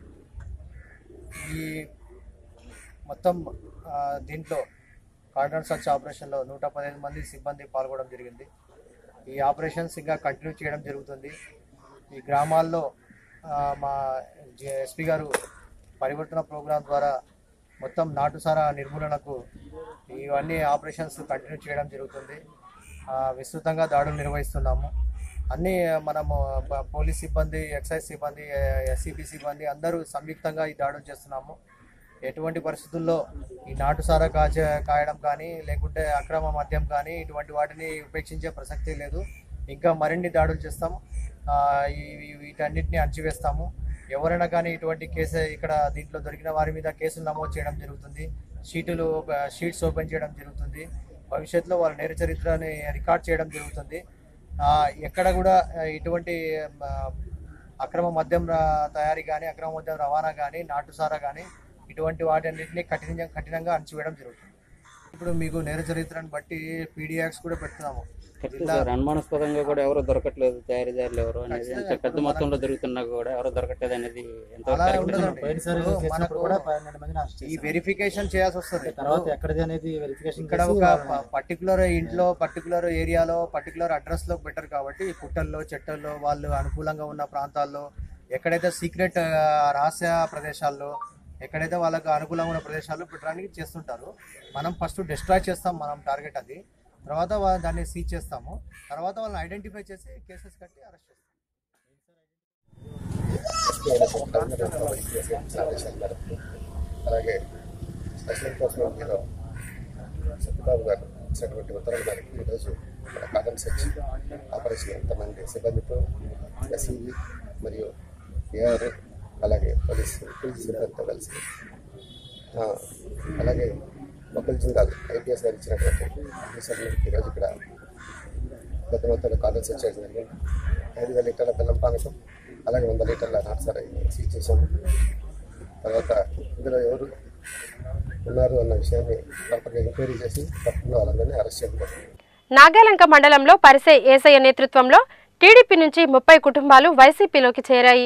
ఈ మొత్తం ఆ, దీంట్లో కార్డన్ సర్చ్ ఆపరేషన్లో నూట పదిహేను మంది సిబ్బంది పాల్గొనడం జరిగింది ఈ ఆపరేషన్స్ ఇంకా కంటిన్యూ చేయడం జరుగుతుంది ఈ గ్రామాల్లో ఆ, మా ఎస్పీ గారు పరివర్తన ప్రోగ్రాం ద్వారా మొత్తం నాటుసారా నిర్మూలనకు ఇవన్నీ ఆపరేషన్స్ కంటిన్యూ చేయడం జరుగుతుంది ఆ, విస్తృతంగా దాడులు నిర్వహిస్తున్నాము అన్నీ మనము ప- పోలీస్ సిబ్బంది ఎక్సైజ్ సిబ్బంది ఎస్సీబీ సిబ్బంది అందరూ సంయుక్తంగా ఈ దాడులు చేస్తున్నాము ఎటువంటి పరిస్థితుల్లో ఈ నాటుసారా కాచ కాయడం కానీ లేకుంటే అక్రమ మద్యం కానీ ఇటువంటి వాటిని ఉపేక్షించే ప్రసక్తి లేదు ఇంకా మరిన్ని దాడులు చేస్తాం ఆ, ఈ- ఈ- వీటన్నిటిని అణచివేస్తాము ఎవరైనా కానీ ఇటువంటి కేసు ఇక్కడ దీంట్లో దొరికిన వారి మీద కేసులు నమోదు చేయడం జరుగుతుంది షీటులు షీట్స్ ఓపెన్ చేయడం జరుగుతుంది భవిష్యత్తులో వాళ్ళ నేర చరిత్రని రికార్డ్ చేయడం జరుగుతుంది ఆ, ఎక్కడ కూడా ఆ, ఇటువంటి ఆ, అక్రమ మద్యం రా- తయారీ కానీ అక్రమ మద్యం రవాణా కానీ నాటుసారా కానీ ఇటువంటి వాటన్నిటిని కఠినంగా కఠినంగా అణచివేయడం జరుగుతుంది ఇప్పుడు మీకు నేర చరిత్రను బట్టి పీడియాక్స్ కూడా పెడుతున్నాము కరెక్ట్ సార్ అనుమానాస్పదంగా కూడా ఎవరు దొరకట్లేదు తయారీదారులు ఎవరు అనేది అంత పెద్ద మొత్తంలో దొరుకుతున్నా కూడా ఎవరు దొరకట్లేదు అనేది అలా ఎంతవరకు ఉండదండి పోయినసారి ఇప్పుడు చేసినప్పుడు మనకు కూడా పన్నెండు మందిని అరెస్ట్ ఈ చేశారు. వెరిఫికేషన్ చేయాల్సి వస్తుంది తర్వాత ఎక్కడిది అనేది వెరిఫికేషన్ ఇక్కడ చేసి ఒక వాళ్ళని- పర్టికులర్ ఇంట్లో పర్టికులర్ ఏరియాలో పర్టికులర్ అడ్రస్ లో బెటర్ కాబట్టి పుట్టల్లో చెట్టల్లో వాళ్ళు అనుకూలంగా ఉన్న ప్రాంతాల్లో ఎక్కడైతే సీక్రెట్ రహస్య ప్రదేశాల్లో ఎక్కడైతే వాళ్ళకి అనుకూలంగా ఉన్న ప్రదేశాల్లో పెట్టడానికి చేస్తుంటారు మనం ఫస్ట్ డిస్ట్రాయ్ చేస్తాం మనం టార్గెట్ అది తర్వాత వా- దాన్ని సీజ్ చేస్తాము తర్వాత వాళ్ళని ఐడెంటిఫై చేసి కేసెస్ కట్టి అరెస్ట్ చేస్తాం అలాగే స్పెషల్ ఎన్ఫోర్స్మెంట్ బ్యూరో సత్యబాబు గారు ఇచ్చినటువంటి ఉత్తర్వుల మేరకు ఈరోజు మన కాటన్ సెర్చ్ ఆపరేషన్ ఎంతమంది సిబ్బందితో ఎస్ఈబి మరియు ఏఆర్ అలాగే పోలీసు పోలీసు సిబ్బందితో కలిసి ఆ, అలాగే మొక్కల జిందాల్ ఐపీఎస్ గారు ఇచ్చినటువంటి ఆఫీసర్లు ఈరోజు ఇక్కడ పెద్ద మొత్తంలో కాటన్ సెర్చ్ చేయడం జరిగింది ఐదు వేల లీటర్ల బెల్లం పానకం అలాగే వంద లీటర్ల నాటుసారాయి సీజ్ చేశాము తర్వాత ఇందులో ఎవరు ఉన్నారు అన్న విషయాన్ని ప్రాపర్గా ఎంక్వైరీ చేసి తప్పకుండా వాళ్ళందరినీ అరెస్ట్ చేయడం జరిగింది. నాగాలంక మండలంలో పరిసే ఏసయ్య నేతృత్వంలో టీడీపీ నుంచి ముప్పై కుటుంబాలు వైసీపీలోకి చేరాయి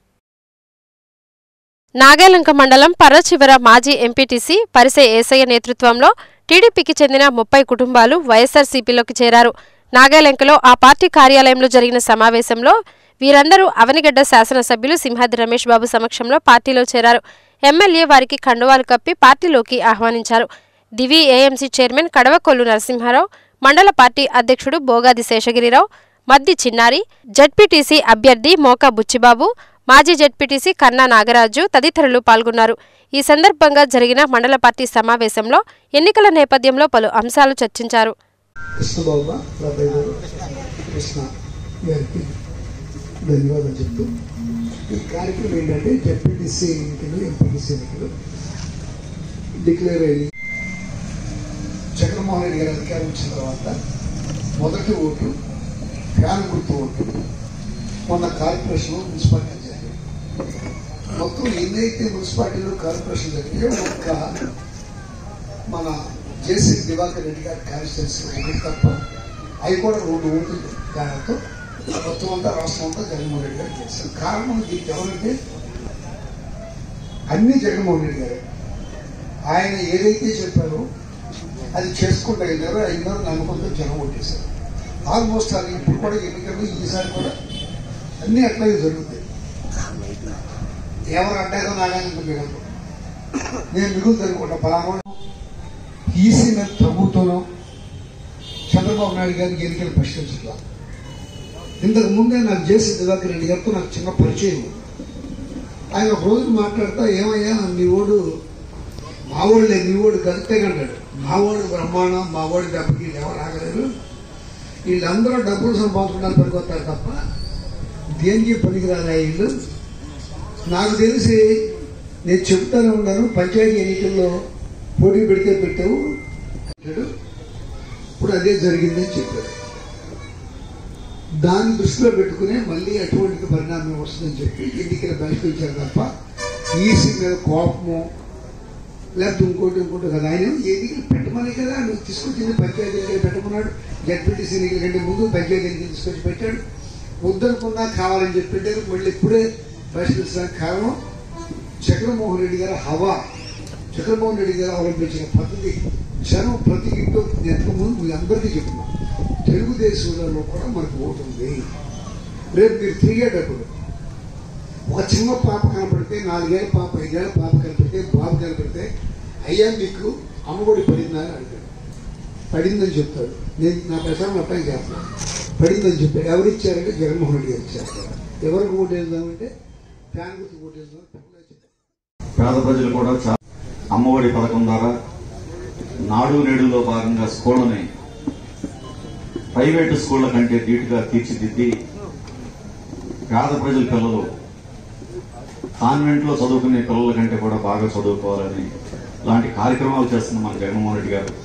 నాగాలంక మండలం పర్రచివర మాజీ ఎంపీటీసీ పరిసే ఏసయ్య నేతృత్వంలో టీడీపీకి చెందిన ముప్పై కుటుంబాలు వైఎస్ఆర్సీపీలోకి చేరారు నాగాలంకలో ఆ పార్టీ కార్యాలయంలో జరిగిన సమావేశంలో వీరందరూ అవనిగడ్డ శాసనసభ్యులు సింహాద్రి రమేష్ బాబు సమక్షంలో పార్టీలో చేరారు ఎమ్మెల్యే వారికి కండువాలు కప్పి పార్టీలోకి ఆహ్వానించారు దివి ఏఎంసీ చైర్మన్ కడవకొల్లు నరసింహారావు మండల పార్టీ అధ్యక్షుడు బోగాది శేషగిరిరావు మద్ది చిన్నారి జడ్పీటీసీ అభ్యర్థి మోకా బుచ్చిబాబు మాజీ జడ్పీటీసీ కన్నా నాగరాజు తదితరులు పాల్గొన్నారు ఈ సందర్భంగా జరిగిన మండల పార్టీ సమావేశంలో ఎన్నికల నేపథ్యంలో పలు అంశాలు చర్చించారు కృష్ణబాబు బాబాయ్ గారు కృష్ణ గారికి ధన్యవాదాలు చెప్తూ ఈ కార్యక్రమం ఏంటంటే జెడ్పీటీసీ ఎన్నికలు ఎంపీటీసీ ఎన్నికలు డిక్లేర్ అయ్యి జగన్మోహన్ రెడ్డి గారు అధికారం వచ్చిన తర్వాత మొదటి ఓటు ఫ్యాన్ గుర్తు ఓటు మొన్న కార్పొరేషన్ మున్సిపాలిటీ జరిగింది మొత్తం ఎన్నైతే మున్సిపాలిటీలు కార్పొరేషన్ జరిగాయో ఒక్క మన జేసీ దివాకర్ రెడ్డి గారి కాన్స్టిట్యూన్సీ ఒకటి తప్ప అవి కూడా రెండు ఓట్లు తేడాతో మొత్తం అంతా రాష్ట్రం అంతా జగన్మోహన్ రెడ్డి గారు చేశారు కారణం దీనికి ఎవరంటే అన్ని జగన్మోహన్ రెడ్డి గారే ఆయన ఏదైతే చెప్పారో అది చేసుకుంటే వెళ్ళారో అయినారో నమ్మకంతో జనం ఓటేశారు ఆల్మోస్ట్ అది ఇప్పుడు కూడా ఎన్నికలు ఈసారి కూడా అన్ని అట్లాగే జరుగుతాయి ఎవరు అడ్డారో నాగానే మిగలదు నేను మిగులుతాను అనుకుంటా పలానా ఈసీ మీద ప్రభుత్వంలో చంద్రబాబు నాయుడు గారికి ఎన్నికలు ప్రశ్నించట్లా ఇంతకు ముందే నాకు జేసీ దివాకర్ రెడ్డి గారితో నాకు చిన్న పరిచయం ఉంది. ఆయన ఒక రోజు మాట్లాడతా ఏమయ్యా నీ ఓడు మా ఓడులే నీ ఓడు కలిస్తే కంటాడు మా ఓడు బ్రహ్మాండం మా ఓడి డబ్బుకి ఎవరు ఆగలేరు వీళ్ళందరూ డబ్బులు సంపాదించడానికి పనికొస్తారు తప్ప దేనికి పనికిరాలి ఆ ఇల్లు నాకు తెలిసి నేను చెప్తానే ఉన్నాను పంచాయతీ ఎన్నికల్లో పోటీ పెడితే పెట్టావు అంటాడు ఇప్పుడు అదే జరిగిందని చెప్పాడు దాన్ని దృష్టిలో పెట్టుకునే మళ్ళీ అటువంటి పరిణామం వస్తుందని చెప్పి ఎన్నికల బహిష్కరించారు తప్ప ఈసీ మీద కోపము లేకపోతే ఇంకోటి ఇంకోటి కదా ఆయన ఎన్నికలు పెట్టమని కదా నువ్వు తీసుకొచ్చింది పంచాయతీ ఎన్నికలు పెట్టమన్నాడు జడ్పీటీసీ ఎన్నికల కంటే ముందు పంచాయతీ ఎన్నికలు తీసుకొచ్చి పెట్టాడు వద్దనుకున్నా కావాలని చెప్పి పెట్టారు మళ్ళీ ఇప్పుడే బహిష్కరించడానికి కారణం జగన్మోహన్ రెడ్డి గారి హవా జగన్మోహన్ రెడ్డి గారు అవలంబించిన పద్ధతి జనం ప్రతి ఇంట్లో ఎంతకుముందు మీ అందరికీ చెప్తున్నాం తెలుగుదేశంలో కూడా మనకు ఓటు ఉంది రేపు మీరు తిరిగేటప్పుడు ఒక చిన్న పాప కనపడితే నాలుగేళ్ల పాప ఐదేళ్ల పాప కనపడితే బాబు కనపడితే అయ్యా మీకు అమ్మఒడి పడిందా అని అడిగాడు పడిందని చెప్తాడు నేను నా ప్రచారం అర్థం చేస్తాను పడిందని చెప్పాడు ఎవరు ఇచ్చారంటే జగన్మోహన్ రెడ్డి గారు ఇచ్చారు ఎవరికి ఓటు వేద్దామంటే ఫ్యాన్ గుర్తు ఓటు వేద్దాం పేద ప్రజలు కూడా చా- అమ్మఒడి పథకం ద్వారా నాడు నేడులో భాగంగా స్కూళ్ళని ప్రైవేటు స్కూళ్ల కంటే ధీటుగా తీర్చిదిద్ది పేద ప్రజల పిల్లలు కాన్వెంట్లో చదువుకునే పిల్లల కంటే కూడా బాగా చదువుకోవాలని లాంటి కార్యక్రమాలు చేస్తున్న మన జగన్మోహన్ రెడ్డి గారు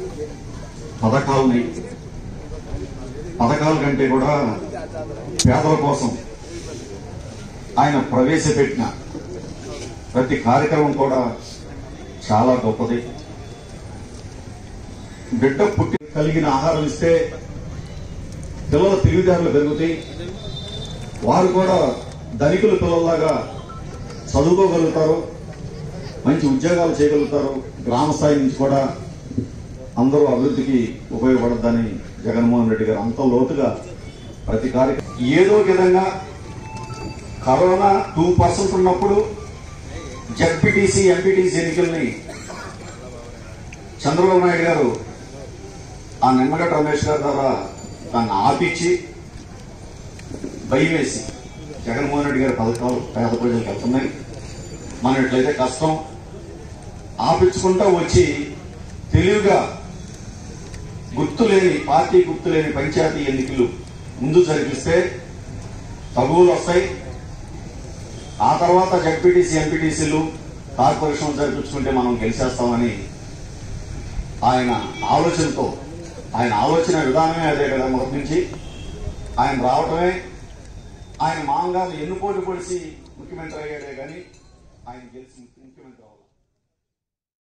పథకాలని పథకాల కంటే కూడా పేదల కోసం ఆయన ప్రవేశపెట్టిన ప్రతి కార్యక్రమం కూడా చాలా గొప్పది బిడ్డ పుట్టి కలిగిన ఆహారం ఇస్తే పిల్లల తెలివితేటలు పెరుగుతాయి వారు కూడా ధనికుల పిల్లల్లాగా చదువుకోగలుగుతారు మంచి ఉద్యోగాలు చేయగలుగుతారు గ్రామ స్థాయి నుంచి కూడా అందరూ అభివృద్ధికి ఉపయోగపడద్దని జగన్మోహన్ రెడ్డి గారు అంత లోతుగా ప్రతి కార్యక్రమం ఏదో ఒక విధంగా కరోనా టూ పర్సెంట్ ఉన్నప్పుడు జడ్పీటీసీ ఎంపీటీసీ ఎన్నికల్ని చంద్రబాబు నాయుడు గారు ఆ నిమ్మగడ్డ రమేష్ గారి ద్వారా దాన్ని ఆపించి భయం వేసి జగన్మోహన్ రెడ్డి గారి పథకాలు పేద ప్రజలకు వెళ్తున్నాయి మనం ఎట్లయితే కష్టం ఆపించుకుంటా వచ్చి తెలివిగా గుర్తు లేని పార్టీ గుర్తు లేని పంచాయతీ ఎన్నికలు ముందు జరిపిస్తే తగువులు వస్తాయి ఆ తర్వాత జడ్పీటీసీ ఎంపీటీసీలు కార్పొరేషన్ జరిపించుకుంటే మనం గెలిచేస్తామని ఆయన ఆలోచనతో ఆయన ఆలోచన విధానమే అదే కదా మొదటి నుంచి ఆయన రావటమే ఆయన మామగారు ఎన్ను పోటీ పొడిచి ముఖ్యమంత్రి అయ్యాడే కానీ ఆయన గెలిచి ముఖ్యమంత్రి అవ్వాలి